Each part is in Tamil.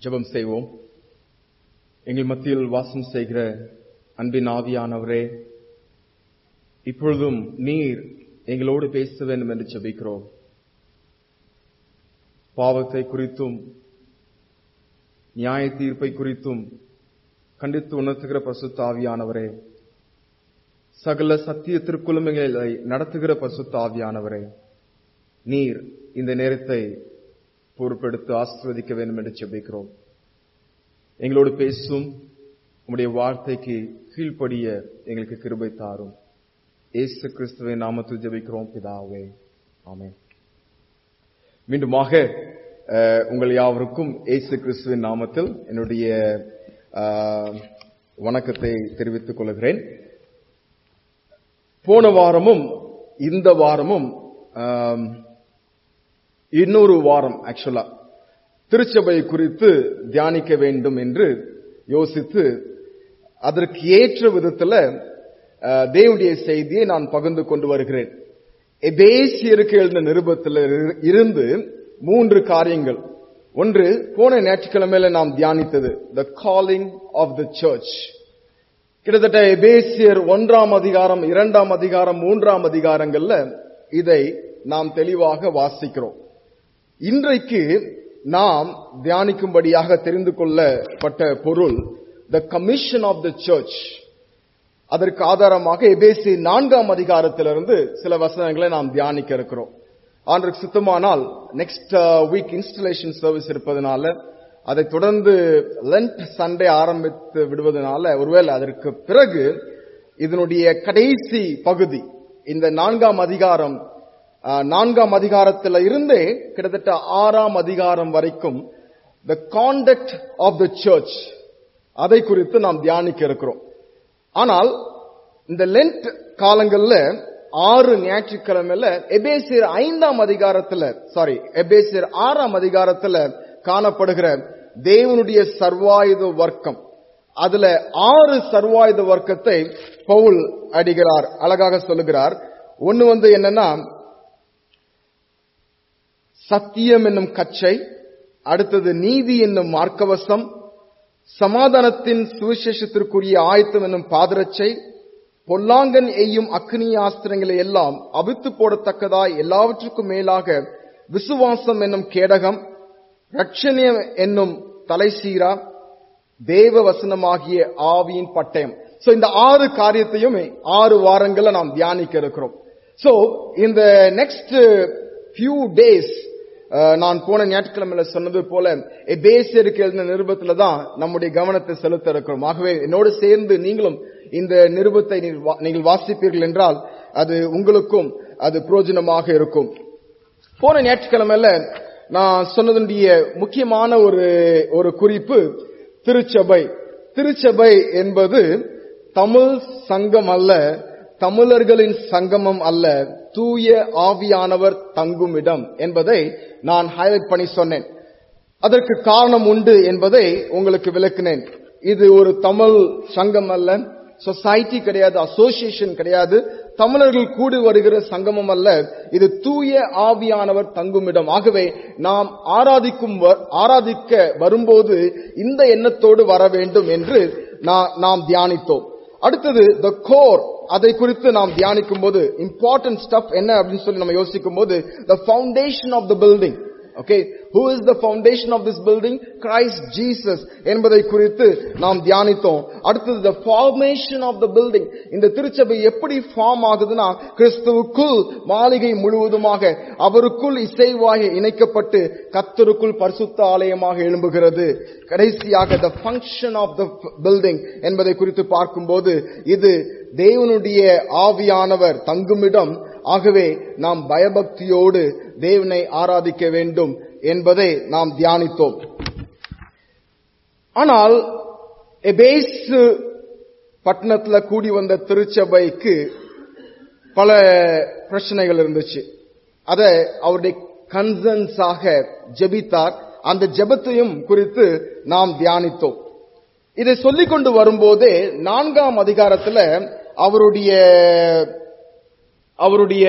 ஜெபம் செய்வோம் எங்கள் மத்தியில் வாசம் செய்கிற அன்பின் ஆவியானவரே இப்பொழுதும் நீர் எங்களோடு பேச வேண்டும் என்று ஜெபிக்கிறோம் பாவத்தை குறித்தும் நியாய தீர்ப்பை குறித்தும் கண்டித்து உணர்த்துகிற பசுத்த ஆவியானவரே சகல சத்தியத்திற்குள்ளும் எங்களை நடத்துகிற பசுத்த ஆவியானவரே நீர் இந்த நேரத்தை பொறுப்பெடுத்து ஆசிர்வதிக்க வேண்டும் என்று ஜெபிக்கிறோம் எங்களோடு பேசும் உம்முடைய வார்த்தைக்கு கீழ்ப்படிய எங்களுக்கு கிருபை தாரும் ஏசு கிறிஸ்துவை நாமத்தில் ஜெபிக்கிறோம் பிதாவே ஆமென் மீண்டுமாக அஹ், உங்கள் யாவருக்கும் ஏசு கிறிஸ்துவின் நாமத்தில் என்னுடைய அஹ், வணக்கத்தை தெரிவித்துக் கொள்கிறேன் போன வாரமும் இந்த வாரமும் ஆம், இன்னொரு வாரம் ஆக்சுவலா திருச்சபை குறித்து தியானிக்க வேண்டும் என்று யோசித்து அதற்கு ஏற்ற விதத்துல அஹ், தேவனுடைய செய்தியை நான் பகிர்ந்து கொண்டு வருகிறேன் எபேசியருக்கு எழுந்த நிருபத்தில் இரு- இருந்து மூன்று காரியங்கள் ஒன்று போன ஞாயிற்றுக்கிழமையில நாம் தியானித்தது the calling of the church கிட்டத்தட்ட எபேசியர் ஒன்றாம் அதிகாரம் இரண்டாம் அதிகாரம் மூன்றாம் அதிகாரங்கள்ல இதை நாம் தெளிவாக வாசிக்கிறோம் இன்றைக்கு நாம் தியானிக்கும்படியாக தெரிந்து கொள்ளப்பட்ட பொருள் the commission of the church அதற்கு ஆதாரமாக எபேசி நான்காம் அதிகாரத்திலிருந்து சில வசனங்களை நாம் தியானிக்க இருக்கிறோம் ஆண்டுக்கு சுத்தமானால் நெக்ஸ்ட் வீக் இன்ஸ்டலேஷன் சர்வீஸ் இருப்பதனால அதை தொடர்ந்து லென்ட் சண்டே ஆரம்பித்து விடுவதனால ஒருவேளை அதற்கு பிறகு இதனுடைய கடைசி பகுதி இந்த நான்காம் அதிகாரம் அஹ், நான்காம் அதிகாரத்தில் இருந்தே கிட்டத்தட்ட ஆறாம் அதிகாரம் வரைக்கும் the conduct of the church அதை குறித்து நாம் தியானிக்க இருக்கிறோம் ஆனால் இந்த லென்ட் காலங்கள்ல ஆறு ஞாயிற்றுக்கிழமையில எபேசியர் ஐந்தாம் அதிகாரத்துல சாரி எபேசியர் ஆறாம் அதிகாரத்துல காணப்படுகிற தேவனுடைய சர்வாயுத வர்க்கம் அதுல ஆறு சர்வாயுத வர்க்கத்தை பவுல் அடிகிறார் அழகாக சொல்லுகிறார் ஒன்னு வந்து என்னன்னா சத்தியம் என்னும் கச்சை அடுத்தது நீதி என்னும் மார்க்கவசம் சமாதானத்தின் சுவிசேஷத்திற்குரிய ஆயத்தம் என்னும் பாதரட்சை பொல்லாங்கன் எய்யும் அக்னி ஆஸ்திரங்களை எல்லாம் அவித்து போடத்தக்கதாய் எல்லாவற்றுக்கும் மேலாக விசுவாசம் என்னும் கேடகம் ரட்சணியம் என்னும் தலைசீரா தேவ வசனமாகிய ஆவியின் பட்டயம் சோ இந்த ஆறு காரியத்தையும் ஆறு வாரங்கள்ல நாம் தியானிக்க இருக்கிறோம் சோ இந்த நெக்ஸ்ட் ஃபியூ டேஸ் நான் போன ஞாயிற்றுக்கிழமையில சொன்னது போல எபேசியருக்கு எழுதின நிருபத்துல தான் நம்முடைய கவனத்தை செலுத்த இருக்கிறோம் ஆகவே என்னோடு சேர்ந்து நீங்களும் இந்த நிருபத்தை நீர் வா- நீங்கள் வாசிப்பீர்கள் என்றால் அது உங்களுக்கும் அது பிரயோஜனமாக இருக்கும் போன ஞாயிற்றுக்கிழமையில நான் சொன்னதுடைய முக்கியமான ஒரு ஒரு குறிப்பு திருச்சபை திருச்சபை என்பது தமிழ் சங்கம் அல்ல தமிழர்களின் சங்கமம் அல்ல தூய ஆவியானவர் தங்கும் இடம் என்பதை நான் ஹைலைட் பண்ணி சொன்னேன் அதற்கு காரணம் உண்டு என்பதை உங்களுக்கு விளக்கினேன் இது ஒரு தமிழ் சங்கம் அல்ல சொசைட்டி கிடையாது அசோசியேஷன் கிடையாது தமிழர்கள் கூடி வருகிற சங்கமம் அல்ல இது தூய ஆவியானவர் தங்குமிடம் ஆகவே நாம் ஆராதிக்கும் வ- ஆராதிக்க வரும்போது இந்த எண்ணத்தோடு வர வேண்டும் என்று நா- நாம் தியானித்தோம் அடுத்தது த கோர் அதை குறித்து நாம் தியானிக்கும் போது இம்பார்ட்டன்ட் ஸ்டப் என்ன அப்படின்னு சொல்லி நம்ம யோசிக்கும் போது the foundation of the building okay who is the foundation of this building Christ Jesus என்பதை குறித்து நாம் தியானித்தோம் அடுத்தது the formation of the building இந்த திருச்சபை எப்படி ஃபார்ம் ஆகுதுன்னா கிறிஸ்துவுக்குள் மாளிகை முழுவதுமாக அவருக்குள் இசைவாக இணைக்கப்பட்டு கத்தருக்குள் பரிசுத்த ஆலயமாக எழும்புகிறது கடைசியாக the function of the building என்பதை குறித்து பார்க்கும்போது இது தேவனுடைய ஆவியானவர் தங்குமிடம் ஆகவே நாம் பயபக்தியோடு தேவனை ஆராதிக்க வேண்டும் என்பதை நாம் தியானித்தோம் ஆனால் எபேசு பட்டணத்துல கூடி வந்த திருச்சபைக்கு பல பிரச்சனைகள் இருந்துச்சு அத அவருடைய கன்சர்ன்ஸாக ஜெபித்தார் அந்த ஜெபத்தையும் குறித்து நாம் தியானித்தோம் இதை சொல்லிக் கொண்டு வரும்போதே நான்காம் அதிகாரத்துல அவருடைய அவருடைய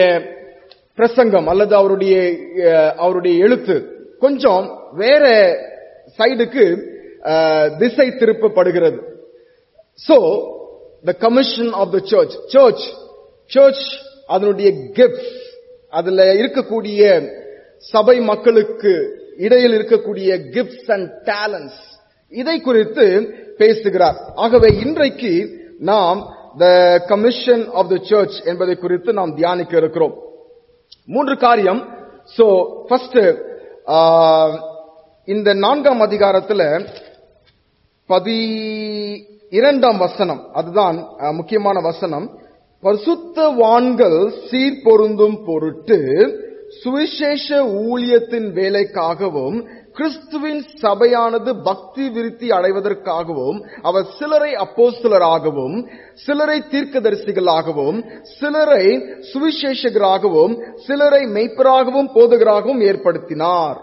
பிரசங்கம் அல்லது அவருடைய அஹ், அவருடைய எழுத்து கொஞ்சம் வேற சைடுக்கு திசை திருப்பப்படுகிறது so the commission of the church church church அதனுடைய கிஃப்ட் அதுல இருக்கக்கூடிய சபை மக்களுக்கு இடையில் இருக்கக்கூடிய கிஃப்ட்ஸ் அண்ட் டேலண்ட்ஸ் இதை குறித்து பேசுகிறார் ஆகவே இன்றைக்கு நாம் the commission of the church என்பதை குறித்து நாம் தியானிக்க இருக்கிறோம் மூன்று காரியம் சோ ஃபர்ஸ்ட் இந்த நான்காம் அதிகாரத்துல பதி இரண்டாம் வசனம் அதுதான் அஹ், முக்கியமான வசனம் பரிசுத்தவான்கள் சீர்பொருந்தும் பொருட்டு சுவிசேஷ ஊழியத்தின் வேலைக்காகவும் கிறிஸ்துவின் சபையானது பக்தி விருத்தி அடைவதற்காகவும் அவர் சிலரை அப்போஸ்தலராகவும் சிலரை தீர்க்கதரிசிகளாகவும் சிலரை சுவிசேஷகராகவும் சிலரை மெய்ப்பராகவும் போதகராகவும் ஏற்படுத்தினார்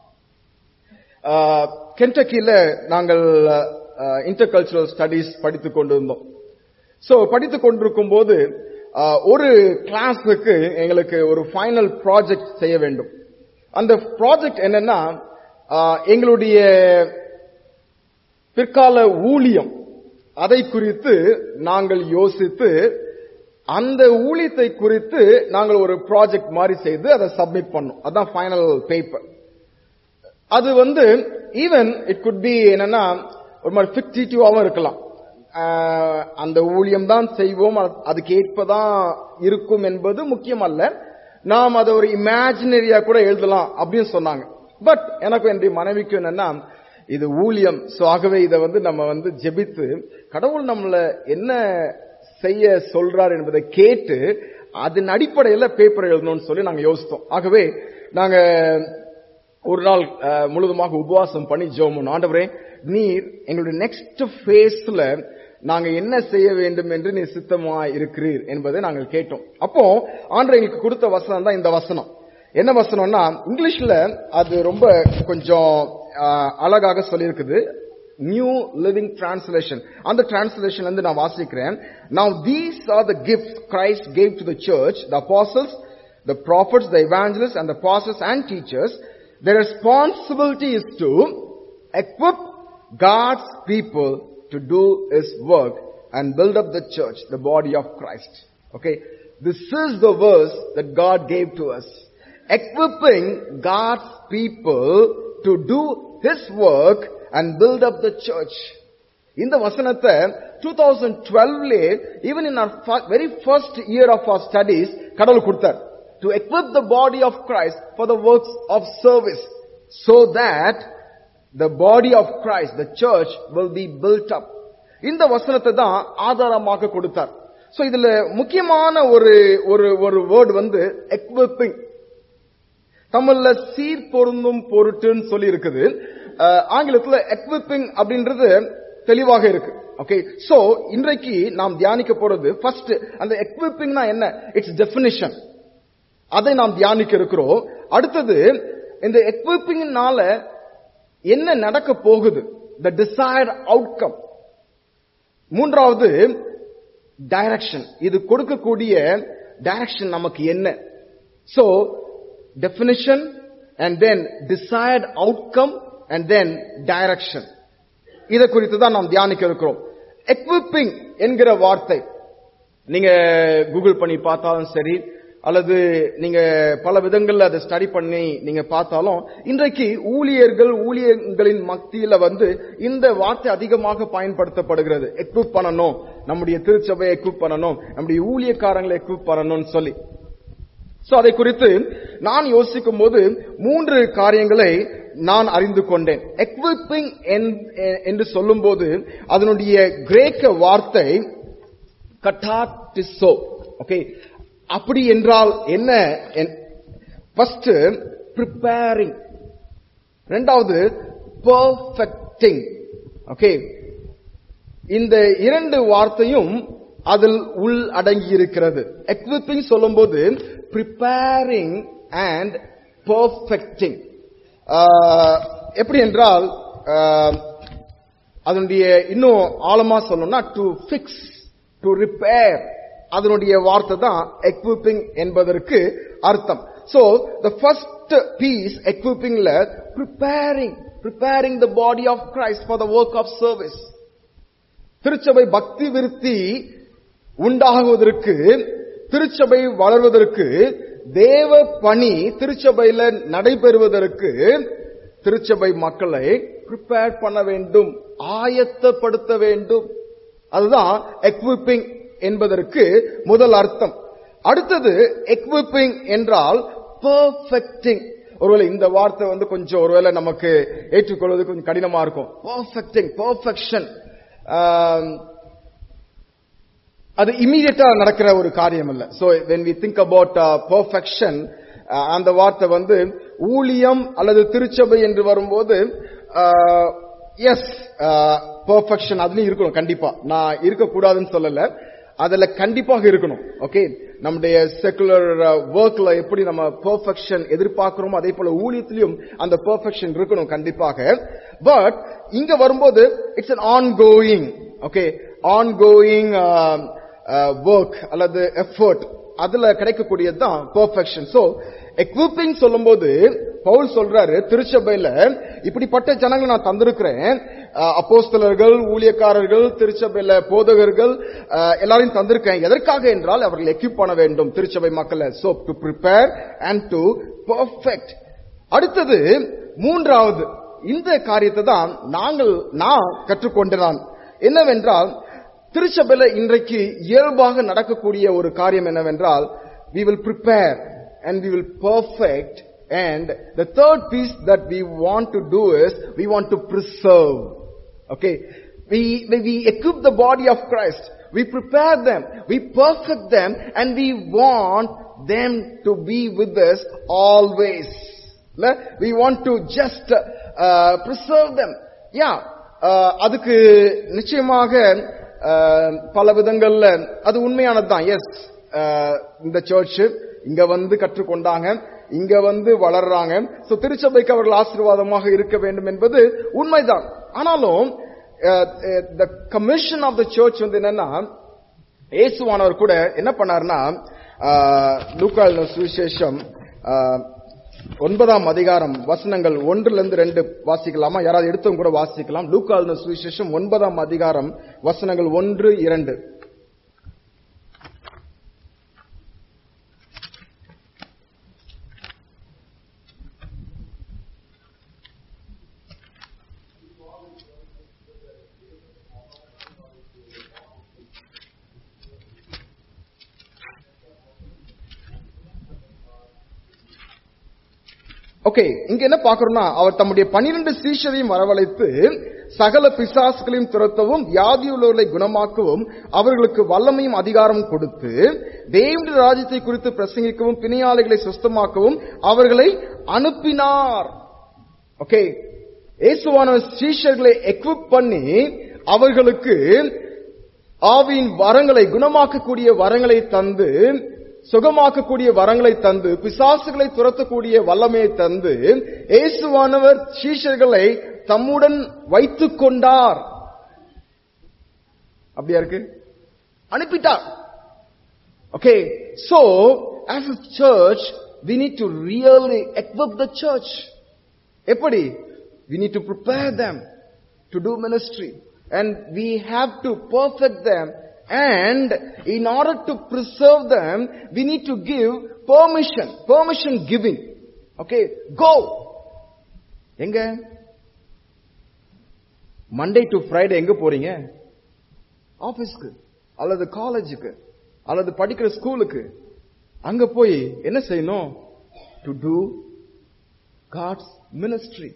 கென்டக்கில நாங்கள் இன்டர்கல்ச்சரல் ஸ்டடீஸ் படித்துக் கொண்டிருந்தோம் சோ படித்துக் கொண்டிருக்கும் போது அஹ், ஒரு கிளாஸுக்கு எங்களுக்கு ஒரு ஃபைனல் ப்ராஜெக்ட் செய்ய வேண்டும் அந்த ப்ராஜெக்ட் என்னன்னா அஹ், எங்களுடைய பிற்கால ஊழியம் அதை குறித்து நாங்கள் யோசித்து அந்த ஊழியத்தை குறித்து நாங்கள் ஒரு ப்ராஜெக்ட் மாதிரி செய்து அதை சப்மிட் பண்ணோம் அதான் ஃபைனல் பேப்பர் அது வந்து ஈவன் இட் குட் பி என்னன்னா ஒரு மாதிரி ஃபிக்டிட்டிவாவும் இருக்கலாம் ஆஹ் அந்த ஊழியம் தான் செய்வோம் அது- அதுக்கு ஏற்பதான் இருக்கும் என்பது முக்கியம் அல்ல நாம் அதை ஒரு இமேஜினரியா கூட எழுதலாம் அப்படின்னு சொன்னாங்க பட் எனக்கும் என்னுடைய மனைவிக்கும் என்னன்னா இது ஊழியம் சோ ஆகவே இதை வந்து நம்ம வந்து ஜெபித்து கடவுள் நம்மள என்ன செய்ய சொல்றார் என்பதை கேட்டு அதன் அடிப்படையில பேப்பர் எழுதணும்னு சொல்லி நாங்க யோசித்தோம் ஆகவே நாங்க ஒரு நாள் அஹ், முழுதுமாக உபவாசம் பண்ணி ஜோமன் ஆண்டவரே நீர் எங்களுடைய நெக்ஸ்ட் ஃபேஸ்ல நாங்க என்ன செய்ய வேண்டும் என்று நீ சித்தமா இருக்கிறீர் என்பதை நாங்கள் கேட்டோம் அப்போ ஆண்டவர் எங்களுக்கு கொடுத்த வசனம் தான் இந்த வசனம் என்ன வசனம்னா இங்கிலீஷ்ல அது ரொம்ப கொஞ்சம் அஹ், அழகாக சொல்லியிருக்குது நியூ லிவிங் டிரான்ஸ்லேஷன் அந்த டிரான்ஸ்லேஷன் வந்து நான் வாசிக்கிறேன் now these are the gifts Christ gave to the church the apostles the prophets the evangelists and the pastors and teachers their responsibility is to equip God's people to do his work and build up the church the body of Christ okay this is the verse that God gave to us equipping God's people to do his work and build up the church இந்த வசனத்தை 2012 even in our very first year of our studies கடவுள் கொடுத்தார் to equip the body of Christ for the works of service so that the body of Christ the church will be built up இந்த வசனத்தை தான் ஆதாரமாக கொடுத்தார் சோ இதுல முக்கியமான ஒரு ஒரு ஒரு வேர்டு வந்து equipping தமிழ்ல சீர் பொருந்தும் பொருட்டுன்னு சொல்லி இருக்குது அஹ், ஆங்கிலத்துல எக்விப்பிங் அப்படின்றது தெளிவாக இருக்கு ஓகே சோ இன்றைக்கு நாம் தியானிக்க போறது ஃபர்ஸ்ட் அந்த எக்விப்பிங்னா என்ன இட்ஸ் டெபினிஷன் அதை நாம் தியானிக்க இருக்கிறோம் அடுத்தது இந்த எக்விப்பிங்னால என்ன நடக்க போகுது த டிசைர்ட் அவுட்கம் மூன்றாவது டைரக்ஷன் இது கொடுக்கக்கூடிய டைரக்ஷன் நமக்கு என்ன so definition and then desired outcome and then direction இதை குறித்து தான் நாம் தியானிக்க இருக்கிறோம் equipping என்கிற வார்த்தை நீங்க கூகுள் பண்ணி பார்த்தாலும் சரி அல்லது நீங்க பல விதங்கள்ல அதை ஸ்டடி பண்ணி நீங்க பார்த்தாலும் இன்றைக்கு ஊழியர்கள் ஊழியர்களின் மத்தியில வந்து இந்த வார்த்தை அதிகமாக பயன்படுத்தப்படுகிறது எக்விப் பண்ணணும் நம்முடைய திருச்சபையை எக்விப் பண்ணணும் நம்முடைய ஊழியக்காரங்களை எக்விப் பண்ணணும்னு சொல்லி சோ அதை குறித்து நான் யோசிக்கும் போது மூன்று காரியங்களை நான் அறிந்து கொண்டேன் எக்விப்பிங் என்று சொல்லும்போது அதனுடைய கிரேக்க வார்த்தை கட்டாட்டிசோ ஓகே அப்படி என்றால் என்ன ஃபர்ஸ்ட் ப்ரிப்பேரிங் ரெண்டாவது பர்ஃபெக்டிங் ஓகே இந்த இரண்டு வார்த்தையும் அதில் உள் அடங்கி இருக்கிறது எக்விப்பிங் சொல்லும்போது ப்ரிப்பேரிங் அண்ட் பர்ஃபெக்டிங் எப்படி என்றால் ஆஹ், அதனுடைய இன்னும் ஆழமா சொல்லணும்னா டு ஃபிக்ஸ் டு ரிப்பேர் அதனுடைய வார்த்தை தான் எக்விப்பிங் என்பதற்கு அர்த்தம் so the first piece எக்விப்பிங்ல preparing preparing the body of Christ for the work of service. திருச்சபை பக்தி விருத்தி உண்டாகுவதற்கு திருச்சபை வளர்வதற்கு தேவ பணி திருச்சபையில நடைபெறுவதற்கு திருச்சபை மக்களை ப்ரிப்பேர் பண்ண வேண்டும் ஆயத்தப்படுத்த வேண்டும் அதுதான் எக்விப்பிங் என்பதற்கு முதல் அர்த்தம் அடுத்தது எக்விப்பிங் என்றால் பர்ஃபெக்டிங் ஒருவேளை இந்த வார்த்தை வந்து கொஞ்சம் ஒருவேளை நமக்கு ஏற்றுக்கொள்வது கொஞ்சம் கடினமா இருக்கும் பர்ஃபெக்டிங் பர்ஃபெக்ஷன் அது இமீடியட்டா நடக்கிற ஒரு காரியம் இல்ல so when we think about perfection அந்த வார்த்தை வந்து ஊழியம் அல்லது திருச்சபை என்று வரும்போது எஸ் பர்ஃபெக்ஷன் அதுலயும் இருக்கணும் கண்டிப்பா நான் இருக்கக்கூடாதுன்னு சொல்லல அதுல கண்டிப்பாக இருக்கணும் ஓகே நம்முடைய செகுலர் ஒர்க்ல எப்படி நம்ம பெர்ஃபெக்ஷன் எதிர்பார்க்கிறோமோ அதே போல ஊழியத்திலையும் அந்த பெர்ஃபெக்ஷன் இருக்கணும் கண்டிப்பாக பட் இங்க வரும்போது it's an ongoing okay ongoing work அல்லது எஃபர்ட் அதுல கிடைக்கக்கூடியது தான் பெர்ஃபெக்ஷன் சோ எக்விப்பிங் சொல்லும்போது பவுல் சொல்றாரு திருச்சபையில இப்படிப்பட்ட ஜனங்களை நான் தந்திருக்கிறேன் அப்போஸ்தலர்கள் ஊழியக்காரர்கள் திருச்சபையில போதகர்கள் எல்லாரையும் தந்திருக்கேன் எதற்காக என்றால் அவர்கள் எக்யூப் பண்ண வேண்டும் திருச்சபை மக்களை so to prepare and to perfect அடுத்தது மூன்றாவது இந்த காரியத்தை தான் நாங்கள் நான் கற்றுக்கொண்டதான் என்னவென்றால் திருச்சபையில இன்றைக்கு இயல்பாக நடக்கக்கூடிய ஒரு காரியம் என்னவென்றால் we will prepare and we will perfect and the third piece that we want to do is we want to preserve okay we we, we equip the body of christ we prepare them we perfect them and we want them to be with us always we want to just uh, preserve them yeah அதுக்கு நிச்சயமாக பல விதங்கள்ல அது உண்மையானது தான் எஸ் இந்த சர்ச் இங்க வந்து கற்றுக்கொண்டாங்க இங்க வந்து வளர்றாங்க சோ திருச்சபைக்கு அவர்கள் ஆசீர்வாதமாக இருக்க வேண்டும் என்பது உண்மைதான் ஆனாலும் the commission of the church வந்து என்னன்னா இயேசுவானவர் கூட என்ன பண்ணாருன்னா லூக்கால் சுவிசேஷம் ஒன்பதாம் அதிகாரம் வசனங்கள் ஒன்றுல இருந்து ரெண்டு வாசிக்கலாமா யாராவது எடுத்தவங்க கூட வாசிக்கலாம் லூக்கால் சுவிசேஷம் ஒன்பதாம் அதிகாரம் வசனங்கள் ஒன்று இரண்டு ஓகே இங்க என்ன பாக்குறோம்னா அவர் தம்முடைய பனிரெண்டு சீஷரையும் வரவழைத்து சகல பிசாசுகளையும் துரத்தவும் வியாதியுள்ளவர்களை குணமாக்கவும் அவர்களுக்கு வல்லமையும் அதிகாரமும் கொடுத்து தேவனுடைய ராஜ்யத்தை குறித்து பிரசங்கிக்கவும் பிணையாளிகளை சுஸ்தமாக்கவும் அவர்களை அனுப்பினார் ஓகே இயேசுவான சீஷர்களை எக்விப் பண்ணி அவர்களுக்கு ஆவியின் வரங்களை குணமாக்கக்கூடிய வரங்களை தந்து சுகமாக்கக்கூடிய வரங்களை தந்து பிசாசுகளை துரத்தக்கூடிய வல்லமையை தந்து இயேசுவானவர் சீஷர்களை தம்முடன் வைத்துக் கொண்டார் அப்படியா இருக்கு அனுப்பிட்டார் okay so as a church we need to really equip the church எப்படி we need to prepare them to do ministry and we have to perfect them And in order to preserve them, we need to give permission, permission giving. Okay, go. எங்க மண்டே டு ஃப்ரைடே எங்க போறீங்க ஆபீஸ்க்கு அல்லது காலேஜுக்கு அல்லது படிக்கிற ஸ்கூலுக்கு அங்க போய் என்ன செய்யணும் டு டூ காட்ஸ் மினிஸ்ட்ரி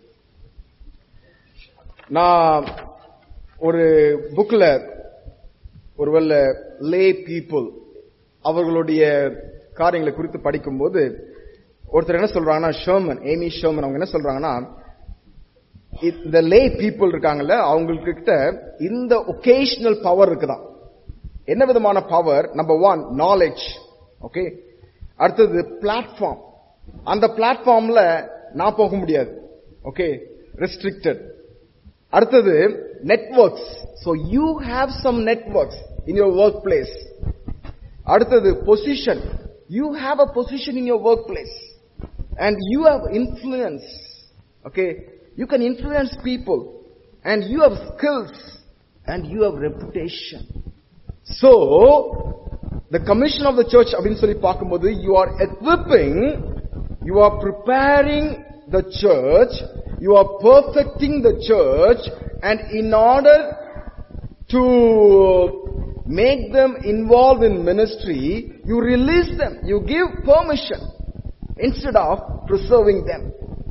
நான் ஒரு புக்ல ஒருவேளை லே பீப்புள் அவர்களுடைய காரியங்களை குறித்து படிக்கும்போது ஒருத்தர் என்ன சொல்றாங்கன்னா ஷர்மன் ஏமி ஷர்மன் அவங்க என்ன சொல்றாங்கன்னா இந்த லே பீப்புள் இருக்காங்கல்ல அவங்களுக்கு கிட்ட இந்த ஒகேஷனல் பவர் இருக்குதான் என்ன விதமான power number one knowledge okay அடுத்தது பிளாட்ஃபார்ம் அந்த பிளாட்ஃபார்ம்ல நான் போக முடியாது ஓகே ரெஸ்ட்ரிக்டட் அடுத்தது networks so you have some networks in your work place அடுத்தது position you have a position in your work place and you have influence okay You can influence people. And you have skills. And you have reputation. So, the commission of the church அப்படின்னு சொல்லி பார்க்கும்போது you are equipping, you are preparing the church, you are perfecting the church, and in order to make them involved in ministry, you release them, you give permission instead of preserving them.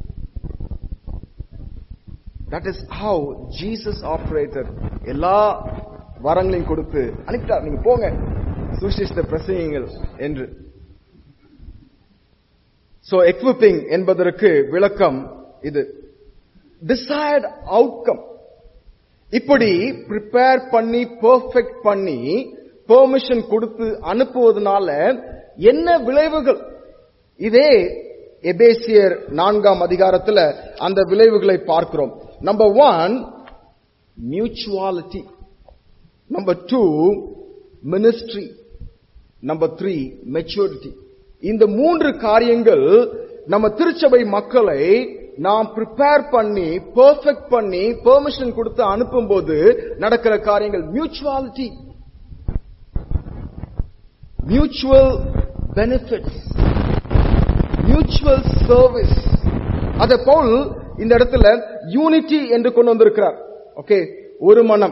That is how Jesus operated. எல்லா வரங்களையும் கொடுத்து அனுப்பிட்டார் நீங்க போங்க சுவிசேஷத்தை பிரசங்கிங்கள் என்று சோ எக்விப்பிங் என்பதற்கு விளக்கம் இது டிசைர்ட் அவுட்கம் இப்படி ப்ரிப்பேர் பண்ணி பெர்ஃபெக்ட் பண்ணி பெர்மிஷன் கொடுத்து அனுப்புவதனால என்ன விளைவுகள் இதே எபேசியர் நான்காம் அதிகாரத்துல அந்த விளைவுகளை பார்க்கிறோம் number one mutuality number two ministry number three maturity இந்த மூன்று காரியங்கள் நம்ம திருச்சபை மக்களை நாம் ப்ரிப்பேர் பண்ணி பெர்ஃபெக்ட் பண்ணி பெர்மிஷன் கொடுத்து அனுப்பும்போது நடக்கிற காரியங்கள் mutuality mutual benefits mutual service அத போல் இந்த இடத்துல யூனிட்டி என்று கொண்டு வந்திருக்கிறார் ஓகே ஒரு மனம்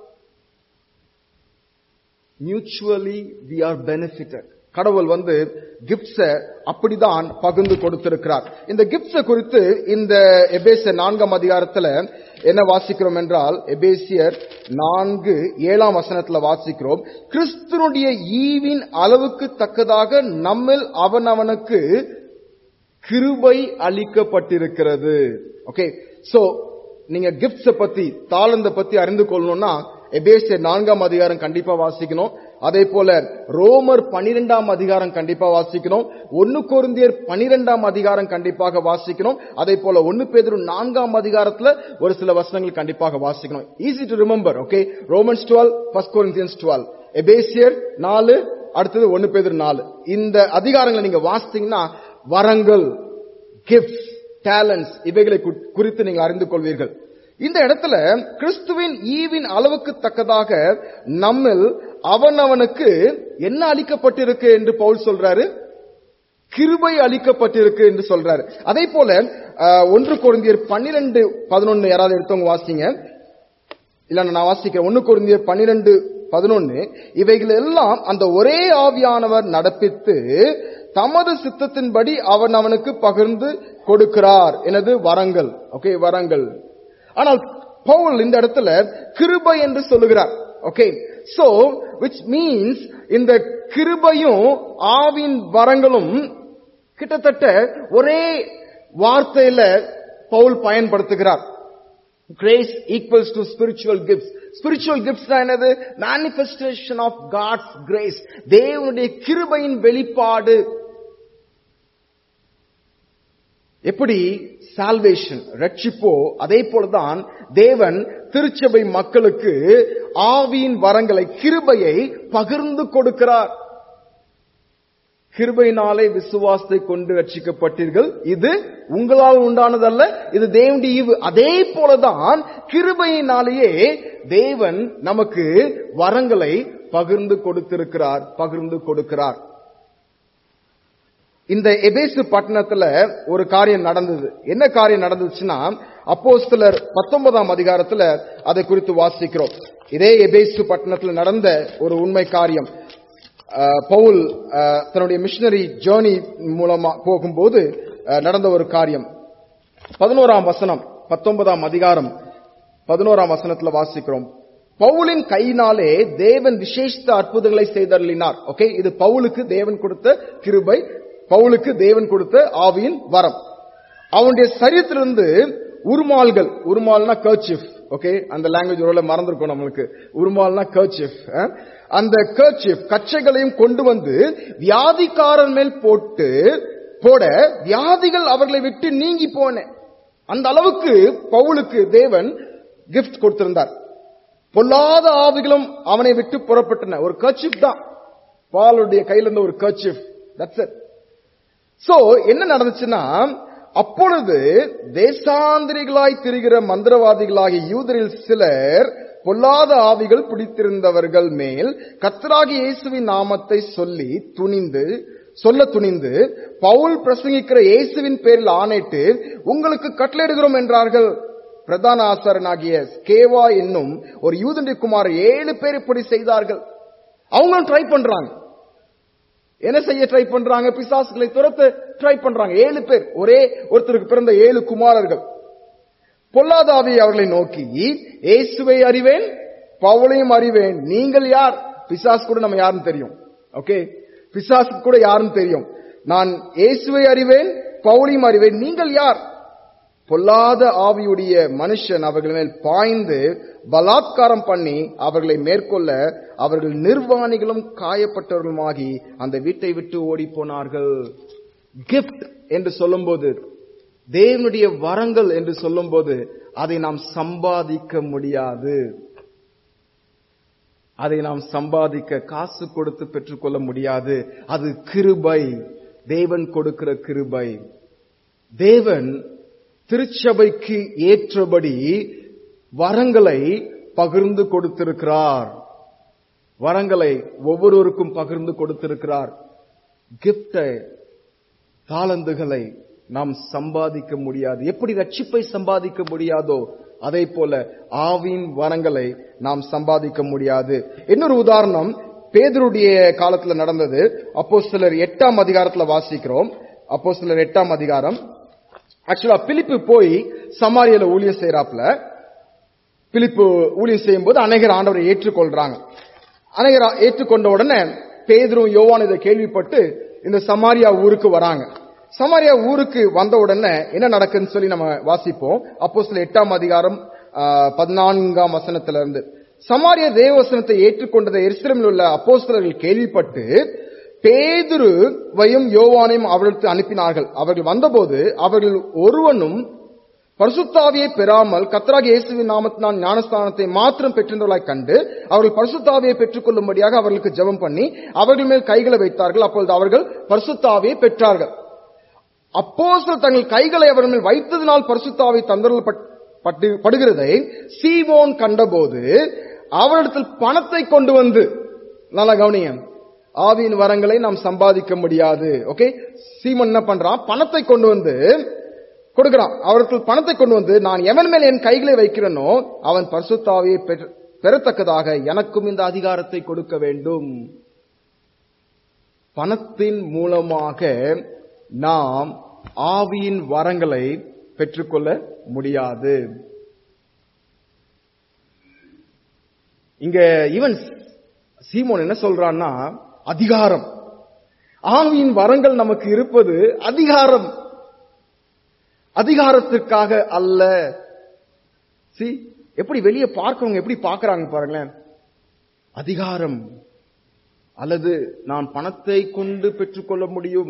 மியூச்சுவலி வி ஆர் பெனிஃபிட்டட் கடவுள் வந்து கிப்ட்ஸ அப்படிதான் பகிர்ந்து கொடுத்திருக்கிறார் இந்த கிப்ட்ஸ குறித்து இந்த எபேசியர் நான்காம் அதிகாரத்துல என்ன வாசிக்கிறோம் என்றால் எபேசியர் நான்கு ஏழாம் வசனத்துல வாசிக்கிறோம் கிறிஸ்துனுடைய ஈவின் அளவுக்கு தக்கதாக நம்மில் அவனவனுக்கு கிருபை அளிக்கப்பட்டிருக்கிறது ஓகே சோ நீங்க கிஃப்ட்ஸ பத்தி தாளந்த பத்தி அறிந்து கொள்ளணும்னா எபேசியர் நான்காம் அதிகாரம் கண்டிப்பா வாசிக்கணும் அதே போல ரோமர் பனிரெண்டாம் அதிகாரம் கண்டிப்பா வாசிக்கணும் ஒன்னு கொருந்தியர் பனிரெண்டாம் அதிகாரம் கண்டிப்பாக வாசிக்கணும் அதே போல ஒன்னு பேதரு நான்காம் அதிகாரத்துல ஒரு சில வசனங்கள் கண்டிப்பாக வாசிக்கணும் easy to remember okay Romans twelve first Corinthians twelve எபேசியர் நாலு அடுத்தது ஒன்னு பேதரு நாலு இந்த அதிகாரங்களை நீங்க வாசித்தீங்கன்னா வரங்கள் கிஃப்ட்ஸ் டேலண்ட்ஸ் இவைகளை கு- குறித்து நீங்கள் அறிந்து கொள்வீர்கள் இந்த இடத்துல கிறிஸ்துவின் ஈவின் அளவுக்கு தக்கதாக நம்மில் அவனவனுக்கு என்ன அளிக்கப்பட்டிருக்கு என்று பவுல் சொல்றாரு கிருபை அளிக்கப்பட்டிருக்கு என்று சொல்றாரு அதே போல அஹ், ஒன்று கொரிந்தியர் பன்னிரெண்டு பதினொன்னு யாராவது எடுத்தவங்க வாசிங்க இல்ல நான் வாசிக்கிறேன் ஒன்னு கொரிந்தியர் பன்னிரெண்டு பதினொன்னு இவைகள் எல்லாம் அந்த ஒரே ஆவியானவர் நடப்பித்து தமது சித்தத்தின்படி அவன் அவனுக்கு பகிர்ந்து கொடுக்கிறார் எனது வரங்கள் ஓகே வரங்கள் ஆனால் பவுல் இந்த இடத்துல கிருபை என்று சொல்லுகிறார் ஓகே சோ which மீன்ஸ் இந்த கிருபையும் ஆவின் வரங்களும் கிட்டத்தட்ட ஒரே வார்த்தையில பவுல் பயன்படுத்துகிறார் grace equals to spiritual gifts spiritual gifts என்னது மேனிஃபெஸ்டேஷன் ஆஃப் காட்ஸ் கிரேஸ் தேவனுடைய கிருபையின் வெளிப்பாடு எப்படி சால்வேஷன் ரட்சிப்போ அதே போலதான் தேவன் திருச்சபை மக்களுக்கு ஆவியின் வரங்களை கிருபையை பகிர்ந்து கொடுக்கிறார் கிருபையினாலே விசுவாசத்தை கொண்டு ரட்சிக்கப்பட்டீர்கள் இது உங்களால் உண்டானதல்ல இது தேவனுடைய ஈவு அதே போலதான் கிருபையினாலேயே தேவன் நமக்கு வரங்களை பகிர்ந்து கொடுத்திருக்கிறார் பகிர்ந்து கொடுக்கிறார் இந்த எபேசு பட்டணத்துல ஒரு காரியம் நடந்தது என்ன காரியம் நடந்துச்சுன்னா அப்போஸ்தலர் பத்தொன்பதாம் அதிகாரத்துல அதை குறித்து வாசிக்கிறோம் இதே எபேசு பட்டணத்துல நடந்த ஒரு உண்மை காரியம் அஹ், பவுல் அஹ், தன்னுடைய மிஷனரி ஜேர்னி மூலமா போகும்போது அஹ், நடந்த ஒரு காரியம் பதினோராம் வசனம் பத்தொன்பதாம் அதிகாரம் பதினோராம் வசனத்துல வாசிக்கிறோம் பவுலின் கையினாலே தேவன் விசேஷித்த அற்புதங்களை செய்தருளினார் ஓகே இது பவுலுக்கு தேவன் கொடுத்த கிருபை பவுலுக்கு தேவன் கொடுத்த ஆவியின் வரம் அவனுடைய சரீரத்திலிருந்து உருமால்கள் உருமால்னா கர்ச்சிஃப் ஓகே அந்த லாங்குவேஜ் ஒருவேளை மறந்துருக்கும் நம்மளுக்கு உருமால்னா கர்ச்சிஃப் அந்த கர்ச்சிஃப் கச்சைகளையும் கொண்டு வந்து வியாதிக்காரன் மேல் போட்டு போட வியாதிகள் அவர்களை விட்டு நீங்கி போன அந்த அளவுக்கு பவுலுக்கு தேவன் கிஃப்ட் கொடுத்திருந்தார் பொல்லாத ஆவிகளும் அவனை விட்டு புறப்பட்டன ஒரு கர்ச்சிஃப் தான் பாலுடைய கையில இருந்த ஒரு கர்ச்சிஃப் தட்ஸ் இட் சோ என்ன நடந்துச்சுன்னா அப்பொழுது தேசாந்திரிகளாய் திரிகிற மந்திரவாதிகளாகிய யூதரில் சிலர் பொல்லாத ஆவிகள் பிடித்திருந்தவர்கள் மேல் கர்த்தராகிய இயேசுவின் நாமத்தை சொல்லி துணிந்து சொல்ல துணிந்து பவுல் பிரசங்கிக்கிற இயேசுவின் பேரில் ஆணையிட்டு உங்களுக்கு கட்டளையிடுகிறோம் என்றார்கள் பிரதான ஆசாரனாகிய ஸ்கேவா என்னும் ஒரு யூதனுடைய குமார் ஏழு பேர் இப்படி செய்தார்கள் அவங்களும் ட்ரை பண்றாங்க என்ன செய்ய ட்ரை பண்றாங்க பிசாசுகளை துரத்த ட்ரை பண்றாங்க ஏழு பேர் ஒரே ஒருத்தருக்கு பிறந்த ஏழு குமாரர்கள் பொல்லாதாவி அவர்களை நோக்கி இயேசுவை அறிவேன் பவுலையும் அறிவேன் நீங்கள் யார் பிசாஸ் கூட நம்ம யாருன்னு தெரியும் ஓகே பிசாசு கூட யாருன்னு தெரியும் நான் இயேசுவை அறிவேன் பவுலையும் அறிவேன் நீங்கள் யார் பொல்லாத ஆவியுடைய மனுஷன் அவர்கள் மேல் பாய்ந்து பலாத்காரம் பண்ணி அவர்களை மேற்கொள்ள அவர்கள் நிர்வாணிகளும் காயப்பட்டவர்களுமாகி அந்த வீட்டை விட்டு ஓடி போனார்கள் கிஃப்ட் என்று சொல்லும்போது தேவனுடைய வரங்கள் என்று சொல்லும்போது அதை நாம் சம்பாதிக்க முடியாது அதை நாம் சம்பாதிக்க காசு கொடுத்து பெற்றுக்கொள்ள முடியாது அது கிருபை தேவன் கொடுக்கிற கிருபை தேவன் திருச்சபைக்கு ஏற்றபடி வரங்களை பகிர்ந்து கொடுத்திருக்கிறார் வரங்களை ஒவ்வொருவருக்கும் பகிர்ந்து கொடுத்திருக்கிறார் கிஃப்டை தாளந்துகளை நாம் சம்பாதிக்க முடியாது எப்படி ரட்சிப்பை சம்பாதிக்க முடியாதோ அதே போல ஆவின் வரங்களை நாம் சம்பாதிக்க முடியாது இன்னொரு உதாரணம் பேதருடைய காலத்துல நடந்தது அப்போ சிலர் எட்டாம் அதிகாரத்துல வாசிக்கிறோம் அப்போ சிலர் எட்டாம் அதிகாரம் ஆக்சுவலா பிலிப்பு போய் சமாரியல ஊழியம் செய்யறாப்ல பிலிப்பு ஊழியம் செய்யும் போது அநேகர் ஆண்டவரை ஏற்றுக்கொள்றாங்க அநேகர் ஏற்றுக்கொண்ட உடனே பேதரும் யோவான் இதை கேள்விப்பட்டு இந்த சமாரியா ஊருக்கு வராங்க சமாரியா ஊருக்கு வந்த உடனே என்ன நடக்குன்னு சொல்லி நம்ம வாசிப்போம் அப்போ சில எட்டாம் அதிகாரம் ஆஹ், பதினான்காம் வசனத்துல இருந்து சமாரிய தேவவசனத்தை ஏற்றுக்கொண்டதை எருசலேமில் உள்ள அப்போஸ்தலர்கள் கேள்விப்பட்டு பேதுருவையும் யோவானையும் அவர்களுக்கு அனுப்பினார்கள் அவர்கள் வந்தபோது அவர்கள் ஒருவனும் பரிசுத்தாவியை பெறாமல் கத்ராக இயேசுவின் நாமத்தினால் ஞானஸ்தானத்தை மாத்திரம் பெற்றிருந்தவர்களாய் கண்டு அவர்கள் பரிசுத்தாவியை பெற்றுக்கொள்ளும்படியாக அவர்களுக்கு ஜெபம் பண்ணி அவர்கள் மேல் கைகளை வைத்தார்கள் அப்பொழுது அவர்கள் பரிசுத்தாவியை பெற்றார்கள் அப்போஸ்தலர் தங்கள் கைகளை அவர்கள் மேல் வைத்ததினால் பரிசுத்தாவை தந்தரல் படுகிறதை சீவோன் கண்டபோது அவரிடத்தில் பணத்தை கொண்டு வந்து நல்லா கவனிங்க ஆவியின் வரங்களை நாம் சம்பாதிக்க முடியாது ஓகே சீமன் என்ன பண்றான் பணத்தை கொண்டு வந்து கொடுக்கிறான் அவர்கள் பணத்தை கொண்டு வந்து நான் எவன் மேல் என் கைகளை வைக்கிறேனோ அவன் பரிசுத்தாவியை பெற- பெறத்தக்கதாக எனக்கும் இந்த அதிகாரத்தை கொடுக்க வேண்டும் பணத்தின் மூலமாக நாம் ஆவியின் வரங்களை பெற்றுக்கொள்ள முடியாது இங்க ஈவன் சீமோன் என்ன சொல்றான்னா அதிகாரம் ஆவியின் வரங்கள் நமக்கு இருப்பது அதிகாரம் அதிகாரத்திற்காக அல்ல சி எப்படி வெளியே பார்க்கறவங்க எப்படி பார்க்கறாங்க பாருங்களேன் அதிகாரம் அல்லது நான் பணத்தை கொண்டு பெற்றுக்கொள்ள முடியும்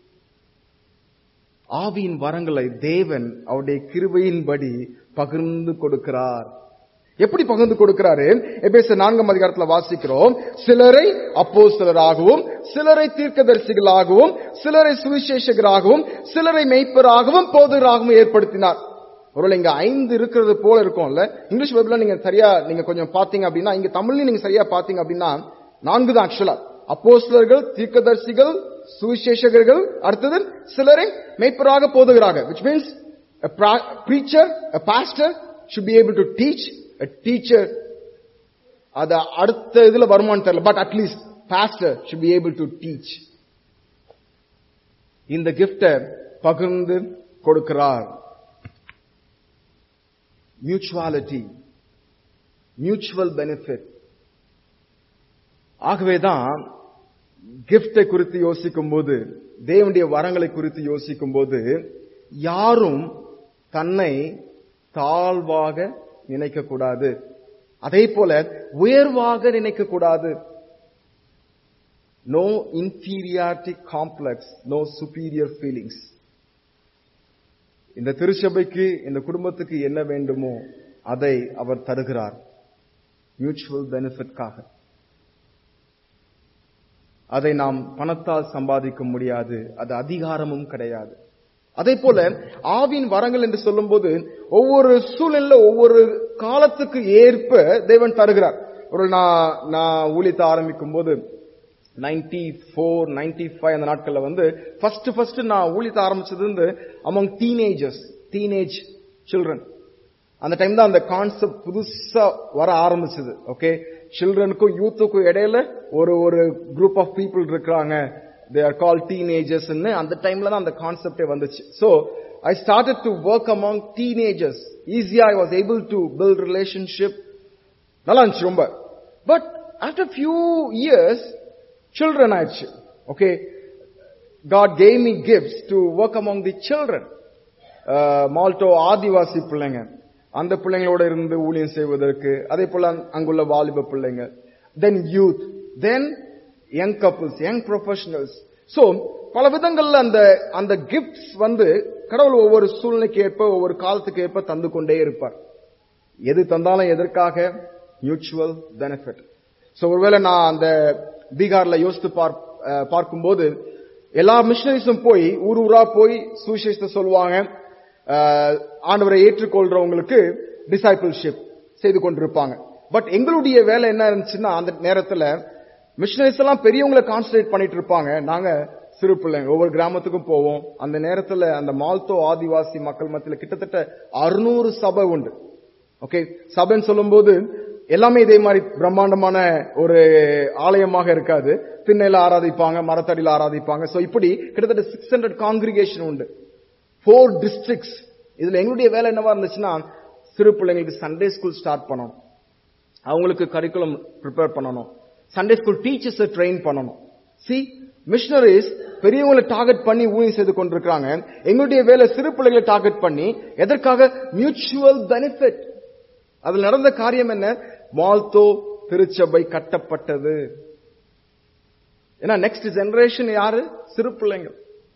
ஆவியின் வரங்களை தேவன் அவருடைய கிருபையின்படி பகிர்ந்து கொடுக்கிறார் எப்படி பகிர்ந்து கொடுக்கிறாரு எபேச நான்காம் அதிகாரத்துல வாசிக்கிறோம் சிலரை அப்போஸ்தலராகவும் சிலரை தீர்க்கதரிசிகளாகவும் சிலரை சுவிசேஷகராகவும் சிலரை மெய்ப்பராகவும் போதராகவும் ஏற்படுத்தினார் ஒருவேளை இங்க ஐந்து இருக்கிறது போல இருக்கும்ல இங்கிலீஷ் பைபிள்ல நீங்க சரியா நீங்க கொஞ்சம் பாத்தீங்க அப்படின்னா இங்க தமிழ்லயும் நீங்க சரியா பாத்தீங்க அப்படின்னா நான்கு தான் ஆக்சுவலா அப்போஸ்தலர்கள் தீர்க்கதரிசிகள் சுவிசேஷகர்கள் அடுத்தது சிலரை மெய்ப்பராக போதுகிறாங்க which means a pra- preacher a pastor should be able to teach a teacher அது அடுத்த இதுல வருமானு தெரியல பட் அட்லீஸ்ட் pastor should be able to teach இந்த கிஃப்ட பகிர்ந்து கொடுக்கிறார் மியூச்சுவாலிட்டி மியூச்சுவல் பெனிஃபிட் ஆகவேதான் கிஃப்டை குறித்து யோசிக்கும் போது தேவனுடைய வரங்களை குறித்து யோசிக்கும் போது யாரும் தன்னை தாழ்வாக நினைக்க கூடாது அதே போல உயர்வாக நினைக்க கூடாது no inferiority complex no superior feelings இந்த திருச்சபைக்கு இந்த குடும்பத்துக்கு என்ன வேண்டுமோ அதை அவர் தருகிறார் மியூச்சுவல் பெனிஃபிட்காக அதை நாம் பணத்தால் சம்பாதிக்க முடியாது அது அதிகாரமும் கிடையாது அதே போல ஆவின் வரங்கள் என்று சொல்லும்போது ஒவ்வொரு சூழ்நிலையில ஒவ்வொரு காலத்துக்கு ஏற்ப தேவன் தருகிறார் ஒரு நான் நான் ஊழியத்தை ஆரம்பிக்கும் போது நைன்டி ஃபோர் நைன்டி ஃபைவ் அந்த நாட்கள்ல வந்து ஃபர்ஸ்ட் ஃபர்ஸ்ட் நான் ஊழியத்தை ஆரம்பிச்சது வந்து அமங் டீனேஜர்ஸ் டீனேஜ் சில்ட்ரன் அந்த டைம் தான் அந்த கான்செப்ட் புதுசா வர ஆரம்பிச்சது ஓகே சில்ட்ரனுக்கும் யூத்துக்கும் இடையில ஒரு ஒரு குரூப் ஆஃப் பீப்புள் இருக்கிறாங்க தே ஆர் கால் டீனேஜர்ஸ் அந்த டைம்ல தான் அந்த கான்செப்டே வந்துச்சு so I started to work among teenagers ஈஸியா I was able to build relationship நல்லா இருந்துச்சு ரொம்ப but after few years children ஆயிடுச்சு okay God gave me gifts to work among the children Malto Adivasi பிள்ளைங்க அந்த பிள்ளைங்களோட இருந்து ஊழியம் செய்வதற்கு அதே போல அங்குள்ள வாலிப பிள்ளைங்க then youth then young couples young professionals so பல விதங்கள்ல அந்த அந்த கிஃப்ட்ஸ் வந்து கடவுள் ஒவ்வொரு சூழ்நிலைக்கு ஏற்ப ஒவ்வொரு காலத்துக்கு ஏற்ப தந்து கொண்டே இருப்பார் எது தந்தாலும் எதற்காக மியூச்சுவல் பெனிஃபிட் சோ ஒருவேளை நான் அந்த பீகார்ல யோசித்து பார்- அஹ் பார்க்கும்போது எல்லா மிஷனரிஸும் போய் ஊர் ஊரா போய் சுவிசேஷத்தை சொல்லுவாங்க அஹ், ஆண்டவரை ஏற்றுக்கொள்றவங்களுக்கு டிசைபிள்ஷிப் செய்து கொண்டிருப்பாங்க பட் எங்களுடைய வேலை என்ன இருந்துச்சுன்னா அந்த நேரத்துல மிஷனரிஸ் எல்லாம் பெரியவங்களை கான்சன்ட்ரேட் பண்ணிட்டு இருப்பாங்க நாங்க சிறு பிள்ளைங்க ஒவ்வொரு கிராமத்துக்கும் போவோம் அந்த நேரத்துல அந்த மால்தோ ஆதிவாசி மக்கள் மத்தியில கிட்டத்தட்ட அறுநூறு சபை உண்டு ஓகே சபைன்னு சொல்லும்போது எல்லாமே இதே மாதிரி பிரம்மாண்டமான ஒரு ஆலயமாக இருக்காது திண்ணையில ஆராதிப்பாங்க மரத்தடியில ஆராதிப்பாங்க சோ இப்படி கிட்டத்தட்ட சிக்ஸ் ஹண்ட்ரட் காங்கிரிகேஷன் உண்டு ஃபோர் டிஸ்ட்ரிக்ட்ஸ் இதுல எங்களுடைய வேலை என்னவா இருந்துச்சுன்னா சிறு பிள்ளைங்களுக்கு சண்டே ஸ்கூல் ஸ்டார்ட் பண்ணணும் அவங்களுக்கு கரிக்குலம் ப்ரிப்பேர் பண்ணணும் சண்டே ஸ்கூல் டீச்சர்ஸ் ட்ரெயின் பண்ணணும் சி மிஷனரிஸ் பெரியவங்களை டார்கெட் பண்ணி ஊழியம் செய்து கொண்டிருக்காங்க எங்களுடைய வேலை சிறு பிள்ளைகளை டார்கெட் பண்ணி எதற்காக மியூச்சுவல் பெனிஃபிட் அதில் நடந்த காரியம் என்ன மால்தோ திருச்சபை கட்டப்பட்டது ஏன்னா நெக்ஸ்ட் ஜெனரேஷன் யாரு சிறு பிள்ளைங்க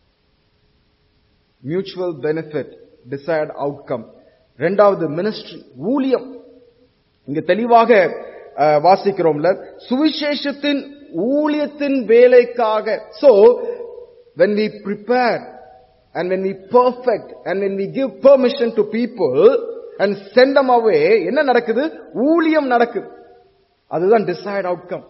மியூச்சுவல் பெனிஃபிட் டிசைட் அவுட்கம் ரெண்டாவது மினிஸ்ட்ரி ஊழியம் இங்க தெளிவாக அஹ், வாசிக்கிறோம்ல சுவிசேஷத்தின் ஊழியத்தின் வேலைக்காக so when we prepare and when we perfect and when we give permission to people and send them away என்ன நடக்குது ஊழியம் நடக்குது அதுதான் டிசைட் அவுட்கம்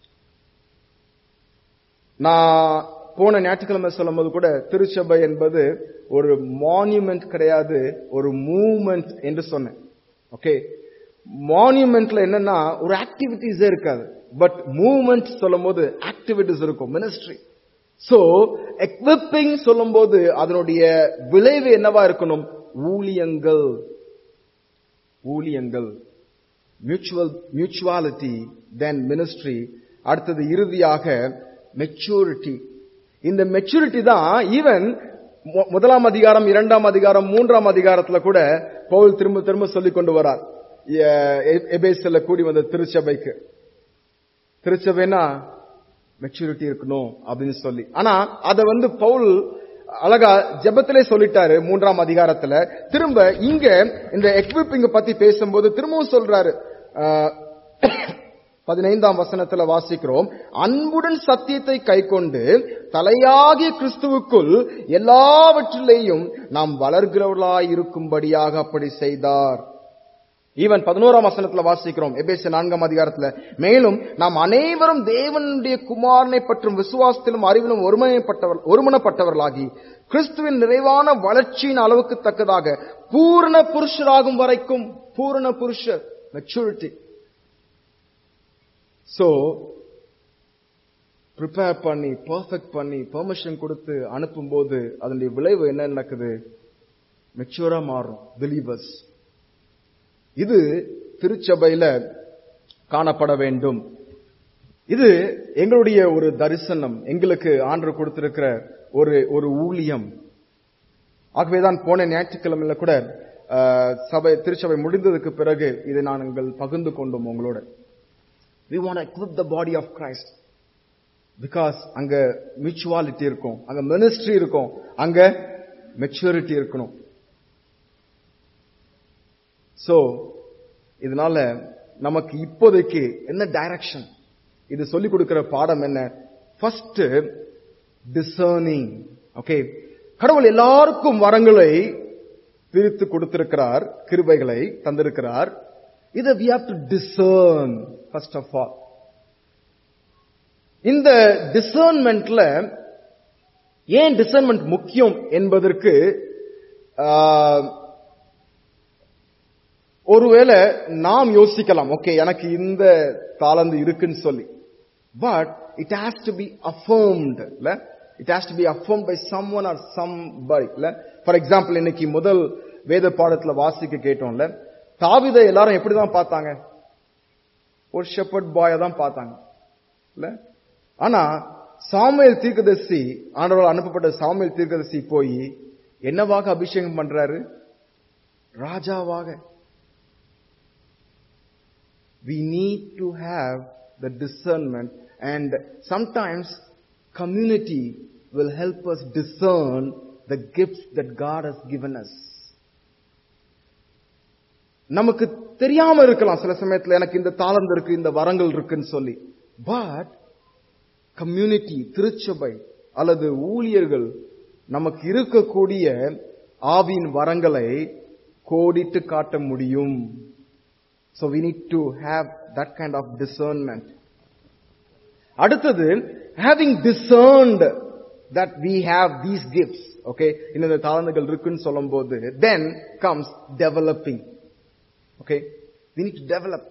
நான் போன ஞாயிற்றுக்கிழமை சொல்லும் போது கூட திருச்சபை என்பது ஒரு மான்யூமெண்ட் கிடையாது ஒரு மூவ்மெண்ட் என்று சொன்னேன் ஓகே மான்யூமெண்ட்ல என்னன்னா ஒரு ஆக்டிவிட்டிஸே இருக்காது பட் மூவ்மெண்ட் சொல்லும் போது ஆக்டிவிட்டிஸ் இருக்கும் மினிஸ்ட்ரி சோ எக்விப்பிங் சொல்லும் போது அதனுடைய விளைவு என்னவா இருக்கணும் ஊழியங்கள் ஊழியங்கள் மியூச்சுவல் மியூச்சுவாலிட்டி தென் மினிஸ்ட்ரி அடுத்தது இறுதியாக மெச்சூரிட்டி இந்த மெச்சூரிட்டி தான் ஈவன் முதலாம் அதிகாரம் இரண்டாம் அதிகாரம் மூன்றாம் அதிகாரத்துல கூட பவுல் திரும்ப திரும்ப சொல்லிக் கொண்டு வரார் எ- எபேசில கூடி வந்த திருச்சபைக்கு திருச்சபைனா மெச்சூரிட்டி இருக்கணும் அப்படின்னு சொல்லி ஆனா அத வந்து பவுல் அழகா ஜெபத்திலே சொல்லிட்டாரு மூன்றாம் அதிகாரத்துல திரும்ப இங்க இந்த எக்விப்பிங்க பத்தி பேசும்போது திரும்பவும் சொல்றாரு ஆஹ், பதினைந்தாம் வசனத்துல வாசிக்கிறோம் அன்புடன் சத்தியத்தை கைக்கொண்டு தலையாகிய கிறிஸ்துவுக்குள் எல்லாவற்றிலேயும் நாம் வளர்கிறவர்களாய் இருக்கும்படியாக அப்படி செய்தார் ஈவன் பதினோராம் வசனத்துல வாசிக்கிறோம் எபேச நான்காம் அதிகாரத்துல மேலும் நாம் அனைவரும் தேவனுடைய குமாரனை பற்றும் விசுவாசத்திலும் அறிவிலும் ஒருமனைப்பட்டவர் ஒருமனப்பட்டவர்களாகி கிறிஸ்துவின் நிறைவான வளர்ச்சியின் அளவுக்கு தக்கதாக பூரண புருஷராகும் வரைக்கும் பூரண புருஷர் மெச்சூரிட்டி சோ ப்ரிப்பேர் பண்ணி பர்ஃபெக்ட் பண்ணி பெர்மிஷன் கொடுத்து அனுப்பும்போது அதனுடைய விளைவு என்ன நடக்குது மெச்சூரா மாறும் பிலீவர்ஸ் இது திருச்சபையில காணப்பட வேண்டும் இது எங்களுடைய ஒரு தரிசனம் எங்களுக்கு ஆண்டு கொடுத்திருக்கிற ஒரு ஒரு ஊழியம் ஆகவேதான் போன ஞாயிற்றுக்கிழமையில கூட அஹ், சபை திருச்சபை முடிந்ததுக்கு பிறகு இதை நாங்கள் பகிர்ந்து கொண்டோம் உங்களோட we want to equip the body of Christ because அங்க மியூச்சுவாலிட்டி இருக்கும் அங்க மினிஸ்ட்ரி இருக்கும் அங்க மெச்சூரிட்டி இருக்கணும் சோ இதனால நமக்கு இப்போதைக்கு என்ன டைரக்ஷன் இது சொல்லிக் கொடுக்கிற பாடம் என்ன ஃபர்ஸ்ட் டிசர்னிங் ஓகே கடவுள் எல்லாருக்கும் வரங்களை பிரித்து கொடுத்திருக்கிறார் கிருபைகளை தந்திருக்கிறார் இதை we have to discern first of all இந்த டிசர்ன்மெண்ட்ல ஏன் டிசர்ன்மெண்ட் முக்கியம் என்பதற்கு ஆஹ், ஒருவேளை நாம் யோசிக்கலாம் ஓகே எனக்கு இந்த தாளந்து இருக்குன்னு சொல்லி but it has to be affirmed இல்ல it has to be affirm by someone or some by இல்ல ஃபார் எக்ஸாம்பிள் இன்னைக்கு முதல் வேத பாடத்துல வாசிக்க கேட்டோம்ல தாவிதை எல்லாரும் எப்படிதான் பார்த்தாங்க ஒரு ஷெப்பர்ட் பாய தான் பார்த்தாங்க இல்ல ஆனா சாமுவேல் தீர்க்கதரிசி ஆண்டவரால் அனுப்பப்பட்ட சாமுவேல் தீர்க்கதரிசி போய் என்னவாக அபிஷேகம் பண்றாரு ராஜாவாக we need to have the discernment and sometimes community will help us discern the gifts that God has given us. நமக்கு தெரியாம இருக்கலாம் சில சமயத்துல எனக்கு இந்த தாளந்து இருக்கு இந்த வரங்கள் இருக்குன்னு சொல்லி பட் கம்யூனிட்டி திருச்சபை அல்லது ஊழியர்கள் நமக்கு இருக்கக்கூடிய ஆவியின் வரங்களை கோடிட்டு காட்ட முடியும் So we need to have that kind of discernment. அடுத்தது having discerned that we have these gifts, okay, இந்த தாளந்துகள் இருக்குன்னு சொல்லும்போது then comes developing. Okay, we need to develop.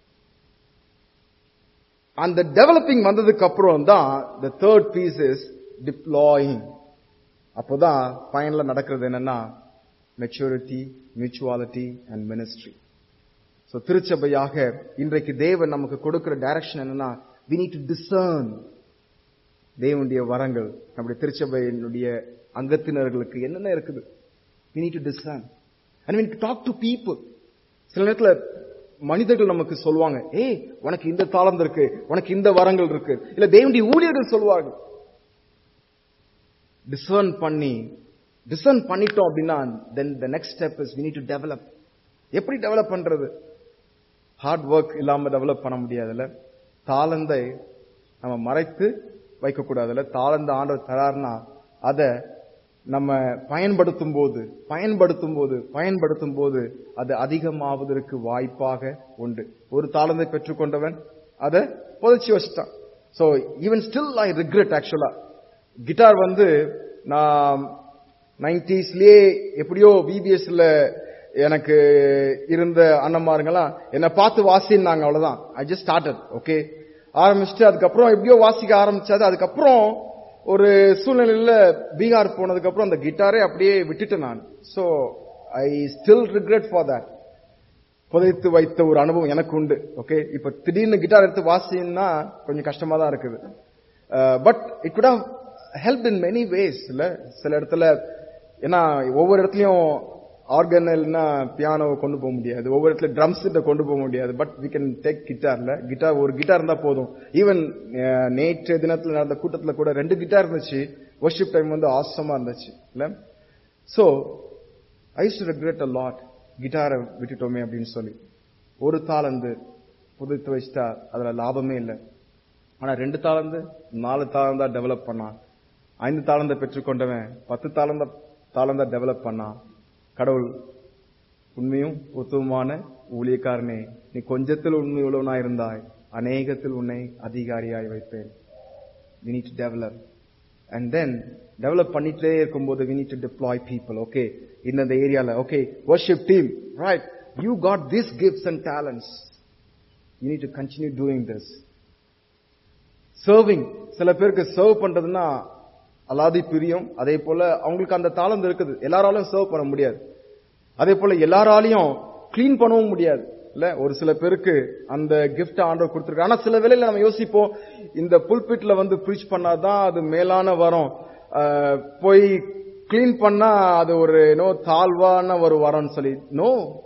அந்த டெவலப்பிங் வந்ததுக்கு அப்புறம் தான் the third piece is deploying. அப்போதான் பயன்ல நடக்கிறது என்னன்னா maturity mutuality and ministry so திருச்சபையாக இன்றைக்கு தேவன் நமக்கு கொடுக்கிற டைரக்ஷன் என்னன்னா we need to discern தேவனுடைய வரங்கள் நம்முடைய திருச்சபையினுடைய அங்கத்தினர்களுக்கு என்னென்ன இருக்குது we need to discern and we need to talk to people சில நேரத்துல மனிதர்கள் நமக்கு சொல்லுவாங்க ஏய் உனக்கு இந்த தாளம் இருக்கு உனக்கு இந்த வரங்கள் இருக்கு இல்ல தேவனுடைய ஊழியர்கள் சொல்லுவாங்க டிசர்ன் பண்ணி டிசர்ன் பண்ணிட்டோம் அப்படின்னா then the next step is we need to develop எப்படி டெவலப் பண்றது ஹார்ட் ஒர்க் இல்லாம டெவலப் பண்ண முடியாதுல்ல தாளந்தை நம்ம மறைத்து வைக்க கூடாதுல்ல தாளந்த ஆண்டவர் தரார்னா அதை நம்ம பயன்படுத்தும் போது பயன்படுத்தும் போது பயன்படுத்தும் போது அது அதிகமாவதற்கு வாய்ப்பாக உண்டு ஒரு தாளந்தை பெற்றுக்கொண்டவன் அதை புதைச்சி வச்சுட்டான் so even still I regret actually guitar வந்து நான் நைன்டிஸ்லயே எப்படியோ விபிஎஸ்ல எனக்கு இருந்த அண்ணன்மாருங்கெல்லாம் என்னை பார்த்து வாசினாங்க அவ்வளவுதான் ஐ ஜஸ்ட் ஸ்டார்டட் ஓகே ஆரம்பிச்சுட்டு அதுக்கப்புறம் எப்படியோ வாசிக்க ஆரம்பிச்சாது அதுக்கப்புறம் ஒரு சூழ்நிலையில பீகார் போனதுக்கு அப்புறம் அந்த கிட்டாரே அப்படியே விட்டுட்டேன் நான் so I still regret for that புதைத்து வைத்த ஒரு அனுபவம் எனக்கு உண்டு ஓகே இப்ப திடீர்னு கிட்டார் எடுத்து வாசின்னா கொஞ்சம் கஷ்டமா தான் இருக்குது but it could have help in many ways இல்ல சில இடத்துல ஏன்னா ஒவ்வொரு இடத்துலயும் ஆர்கன் இல்லைன்னா பியானோவை கொண்டு போக முடியாது ஒவ்வொரு இடத்துல ட்ரம்ஸ் கிட்ட கொண்டு போக முடியாது பட் வி கேன் டேக் கிட்டார்ல கிட்டார் ஒரு கிட்டார் இருந்தா போதும் ஈவன் நேற்று தினத்துல நடந்த கூட்டத்துல கூட ரெண்டு கிட்டார் இருந்துச்சு ஒர்ஷிப் டைம் வந்து ஆசமா இருந்துச்சு இல்ல so I do regret a lot கிட்டாரை விட்டுட்டோமே அப்படின்னு சொல்லி ஒரு தாளந்து புதைத்து வச்சுட்டா அதுல லாபமே இல்லை ஆனா ரெண்டு தாளந்து நாலு தாளந்தா டெவலப் பண்ணான் ஐந்து தாளந்த பெற்றுக்கொண்டவன் பத்து தாளந்த தாளந்தா டெவலப் பண்ணான் கடவுள் உண்மையும் உத்தமமான ஊழியக்காரனே நீ கொஞ்சத்தில் உண்மை உள்ளவனாய் இருந்தாய் அநேகத்தில் உன்னை அதிகாரியாய் வைப்பேன் we need to develop and then develop பண்ணிட்டே இருக்கும்போது we need to deploy people okay in the ஏரியால okay worship team right you got these gifts and talents you need to continue doing this serving சில பேருக்கு சர்வ் பண்றதுன்னா அலாதி பிரியம் அதே போல அவங்களுக்கு அந்த தாளம் இருக்குது எல்லாராலும் சர்வ் பண்ண முடியாது அதே போல எல்லாராலையும் கிளீன் பண்ணவும் முடியாது இல்ல ஒரு சில பேருக்கு அந்த கிஃப்ட் ஆண்டவர் கொடுத்திருக்காரு ஆனா சில வேளையில நம்ம யோசிப்போம் இந்த புல்பிட்ல வந்து ப்ரீச் பண்ணாதான் அது மேலான வரம் அஹ், போய் கிளீன் பண்ணா அது ஒரு நோ தாழ்வான ஒரு வரம்னு சொல்லி நோ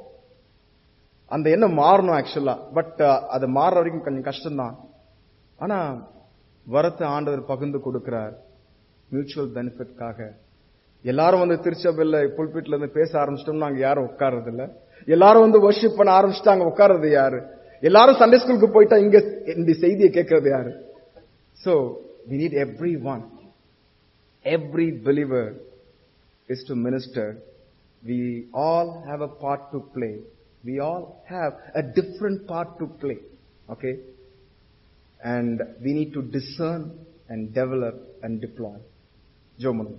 அந்த எண்ணம் மாறணும் ஆக்சுவலா பட் அது மாறுற வரைக்கும் கொஞ்சம் கஷ்டம்தான் ஆனா வரத்தை ஆண்டவர் பகிர்ந்து கொடுக்கிறார் மியூச்சுவல் பெனிஃபிட்காக எல்லாரும் வந்து திருச்சபையில புல்பிட்ல இருந்து பேச ஆரம்பிச்சிட்டோம்னா அங்க யாரும் உட்கார்றது இல்ல எல்லாரும் வந்து வர்ஷிப் பண்ண ஆரம்பிச்சிட்டாங்க உட்கார்றது யாரு எல்லாரும் சண்டே ஸ்கூலுக்கு போயிட்டா இங்க இந்த செய்தியை கேட்கறது யாரு so we need every one every believer is to minister. We all have a part to play. We all have a different part to play. Okay? And we need to discern and develop and deploy. Jomanu.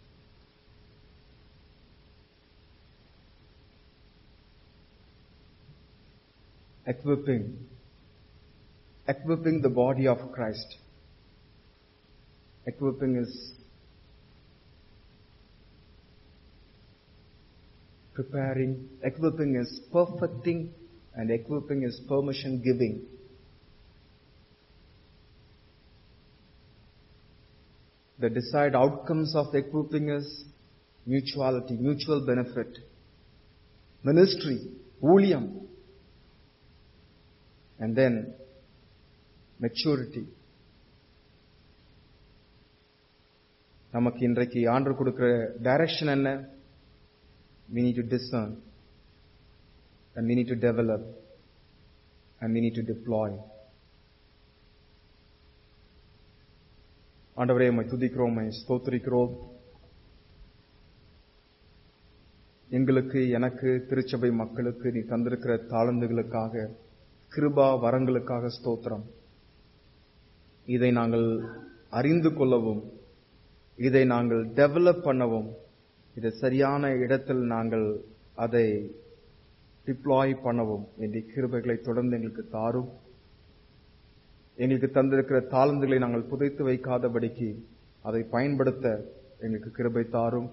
Equipping. Equipping the body of Christ. Equipping is preparing. Equipping is perfecting. And equipping is permission giving. The desired outcomes of equipping is mutuality, mutual benefit, ministry, ஊழியம், and then maturity. நமக்கு இன்றைக்கு ஆண்டு கொடுக்கிற டைரக்ஷன் என்ன we need to discern and we need to develop and we need to deploy ஆண்டவரே உம்மை துதிக்கிறோம் உம்மை ஸ்தோத்திரிக்கிறோம் எங்களுக்கு எனக்கு திருச்சபை மக்களுக்கு நீ தந்திருக்கிற தாளந்துகளுக்காக கிருபா வரங்களுக்காக ஸ்தோத்திரம் இதை நாங்கள் அறிந்து கொள்ளவும் இதை நாங்கள் டெவலப் பண்ணவும் இதை சரியான இடத்தில் நாங்கள் அதை டிப்ளாய் பண்ணவும் வேண்டிய கிருபைகளை தொடர்ந்து எங்களுக்கு தாரும் எங்களுக்கு தந்திருக்கிற தாளந்துகளை நாங்கள் புதைத்து வைக்காதபடிக்கு அதை பயன்படுத்த எங்களுக்கு கிருபை தாரும்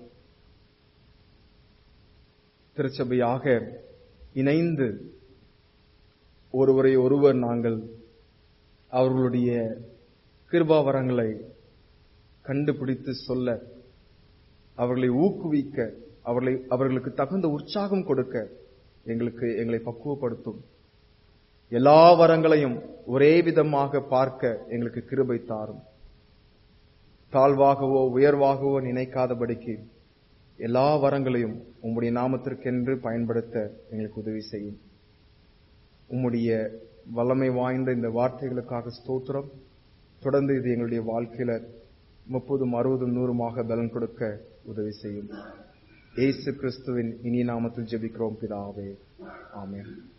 திருச்சபையாக இணைந்து ஒருவரை ஒருவர் நாங்கள் அவர்களுடைய கிருபாவரங்களை கண்டுபிடித்து சொல்ல அவர்களை ஊக்குவிக்க அவர்களை அவர்களுக்கு தகுந்த உற்சாகம் கொடுக்க எங்களுக்கு எங்களை பக்குவப்படுத்தும் எல்லா வரங்களையும் ஒரே விதமாக பார்க்க எங்களுக்கு கிருபை தாரும் தாழ்வாகவோ உயர்வாகவோ நினைக்காதபடிக்கு எல்லா வரங்களையும் உம்முடைய நாமத்திற்கென்று பயன்படுத்த எங்களுக்கு உதவி செய்யும் உம்முடைய வல்லமை வாய்ந்த இந்த வார்த்தைகளுக்காக ஸ்தோத்திரம் தொடர்ந்து இது எங்களுடைய வாழ்க்கையில முப்பதும் அறுபதும் நூறுமாக பலன் கொடுக்க உதவி செய்யும் ஏசு கிறிஸ்துவின் இனி நாமத்தில் ஜெபிக்கிறோம் பிதாவே ஆமென்